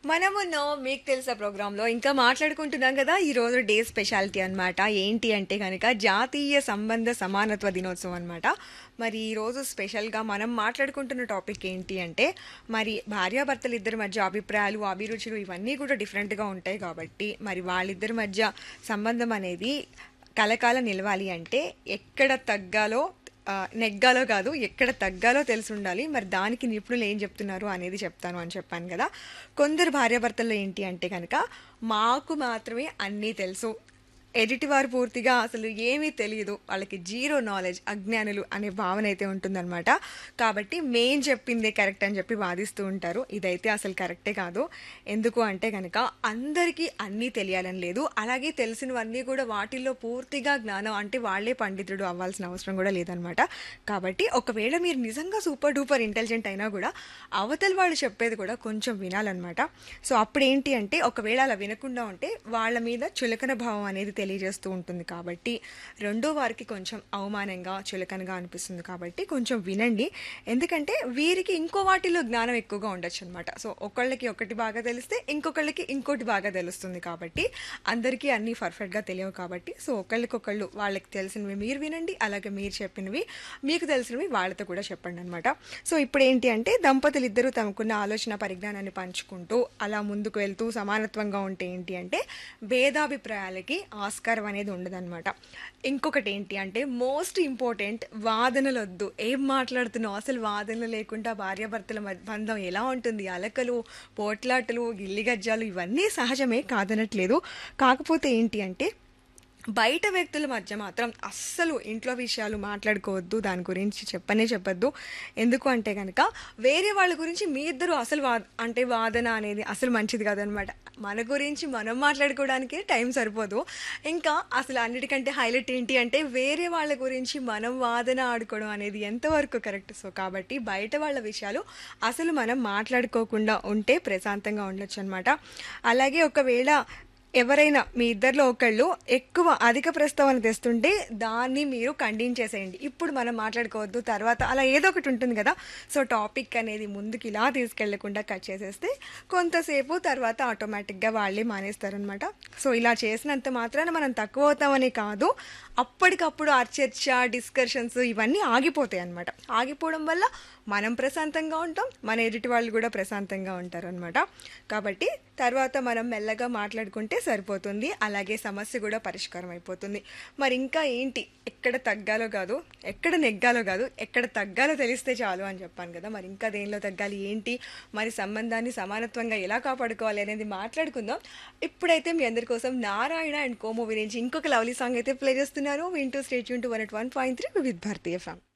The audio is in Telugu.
మనమున్నో మీకు తెలుసా ప్రోగ్రాంలో ఇంకా మాట్లాడుకుంటున్నాం కదా ఈ రోజు డే స్పెషాలిటీ అన్నమాట ఏంటి అంటే కనుక జాతీయ సంబంధ సమానత్వ దినోత్సవం అన్నమాట మరి ఈ రోజు స్పెషల్గా మనం మాట్లాడుకుంటున్న టాపిక్ ఏంటి అంటే మరి భార్యాభర్తలు ఇద్దరి మధ్య అభిప్రాయాలు అభిరుచులు ఇవన్నీ కూడా డిఫరెంట్గా ఉంటాయి కాబట్టి మరి వాళ్ళిద్దరి మధ్య సంబంధం అనేది కలకాలం నిలవాలి అంటే ఎక్కడ తగ్గాలో ఆ, నెగ్గాలో కాదు ఎక్కడ తగ్గాలో తెలిసి ఉండాలి మరి దానికి నిపుణులు ఏం చెప్తున్నారు అనేది చెప్తాను అని చెప్పాను కదా కొందరు భార్యాభర్తల్లో ఏంటి అంటే కనుక మాకు మాత్రమే అన్నీ తెలుసు ఎదుటివారు పూర్తిగా అసలు ఏమీ తెలియదు వాళ్ళకి జీరో నాలెడ్జ్ అజ్ఞానులు అనే భావన అయితే ఉంటుందన్నమాట కాబట్టి మేం చెప్పిందే కరెక్ట్ అని చెప్పి వాదిస్తూ ఉంటారు ఇదైతే అసలు కరెక్టే కాదు ఎందుకు అంటే కనుక అందరికీ అన్నీ తెలియాలని లేదు అలాగే తెలిసినవన్నీ కూడా వాటిల్లో పూర్తిగా జ్ఞానం అంటే వాళ్ళే పండితుడు అవ్వాల్సిన అవసరం కూడా లేదనమాట కాబట్టి ఒకవేళ మీరు నిజంగా సూపర్ డూపర్ ఇంటెలిజెంట్ అయినా కూడా అవతల వాళ్ళు చెప్పేది కూడా కొంచెం వినాలన్నమాట సో అప్పుడు ఏంటి అంటే ఒకవేళ అలా వినకుండా ఉంటే వాళ్ళ మీద చులకన భావం అనేది తెలియజేస్తూ ఉంటుంది కాబట్టి రెండో వారికి కొంచెం అవమానంగా చులకనగా అనిపిస్తుంది కాబట్టి కొంచెం వినండి ఎందుకంటే వీరికి ఇంకో వాటిలో జ్ఞానం ఎక్కువగా ఉండొచ్చు అనమాట సో ఒకళ్ళకి ఒకటి బాగా తెలిస్తే ఇంకొకళ్ళకి ఇంకోటి బాగా తెలుస్తుంది కాబట్టి అందరికీ అన్నీ పర్ఫెక్ట్గా తెలియవు కాబట్టి సో ఒకళ్ళకొకళ్ళు వాళ్ళకి తెలిసినవి మీరు వినండి అలాగే మీరు చెప్పినవి మీకు తెలిసినవి వాళ్ళతో కూడా చెప్పండి అనమాట సో ఇప్పుడు ఏంటి అంటే దంపతులు ఇద్దరు తమకున్న ఆలోచన పరిజ్ఞానాన్ని పంచుకుంటూ అలా ముందుకు వెళ్తూ సమానత్వంగా ఉంటే ఏంటి అంటే భేదాభిప్రాయాలకి ఆస్కారం అనేది ఉండదన్నమాట ఇంకొకటి ఏంటి అంటే మోస్ట్ ఇంపార్టెంట్ వాదనలు వద్దు ఏం మాట్లాడుతున్నావు అసలు వాదనలు లేకుండా భార్యాభర్తల మధ్య బంధం ఎలా ఉంటుంది అలకలు పోట్లాటలు గిల్లిగజ్జాలు ఇవన్నీ సహజమే కాదనట్లేదు కాకపోతే ఏంటి అంటే బయట వ్యక్తుల మధ్య మాత్రం అస్సలు ఇంట్లో విషయాలు మాట్లాడుకోవద్దు దాని గురించి చెప్పనే చెప్పొద్దు ఎందుకు అంటే కనుక వేరే వాళ్ళ గురించి మీ ఇద్దరు అసలు వా అంటే వాదన అనేది అసలు మంచిది కాదనమాట మన గురించి మనం మాట్లాడుకోవడానికి టైం సరిపోదు ఇంకా అసలు అన్నిటికంటే హైలైట్ ఏంటి అంటే వేరే వాళ్ళ గురించి మనం వాదన ఆడుకోవడం అనేది ఎంతవరకు కరెక్ట్ సో కాబట్టి బయట వాళ్ళ విషయాలు అసలు మనం మాట్లాడుకోకుండా ఉంటే ప్రశాంతంగా ఉండొచ్చు అనమాట అలాగే ఒకవేళ ఎవరైనా మీ ఇద్దరిలో ఒకళ్ళు ఎక్కువ అధిక ప్రస్తావన తెస్తుంటే దాన్ని మీరు ఖండించేసేయండి ఇప్పుడు మనం మాట్లాడుకోవద్దు తర్వాత అలా ఏదో ఒకటి ఉంటుంది కదా సో టాపిక్ అనేది ముందుకు ఇలా తీసుకెళ్లకుండా కట్ చేసేస్తే కొంతసేపు తర్వాత ఆటోమేటిక్గా వాళ్ళే మానేస్తారనమాట సో ఇలా చేసినంత మాత్రాన మనం తక్కువ అవుతామని కాదు అప్పటికప్పుడు ఆ చర్చ డిస్కషన్స్ ఇవన్నీ ఆగిపోతాయి అనమాట ఆగిపోవడం వల్ల మనం ప్రశాంతంగా ఉంటాం మన ఎదుటి వాళ్ళు కూడా ప్రశాంతంగా ఉంటారు అనమాట కాబట్టి తర్వాత మనం మెల్లగా మాట్లాడుకుంటే సరిపోతుంది అలాగే సమస్య కూడా పరిష్కారం అయిపోతుంది మరి ఇంకా ఏంటి ఎక్కడ తగ్గాలో కాదు ఎక్కడ నెగ్గాలో కాదు ఎక్కడ తగ్గాలో తెలిస్తే చాలు అని చెప్పాను కదా మరి ఇంకా దేనిలో తగ్గాలి ఏంటి మరి సంబంధాన్ని సమానత్వంగా ఎలా కాపాడుకోవాలి అనేది మాట్లాడుకుందాం ఇప్పుడైతే మీ అందరి కోసం నారాయణ అండ్ కోమో గురించి ఇంకొక లవ్లీ సాంగ్ అయితే ప్లే చేస్తున్నారు వింటూ స్టేట్ యూన్ to one at one point three with భారతీయ ఫ్యామ్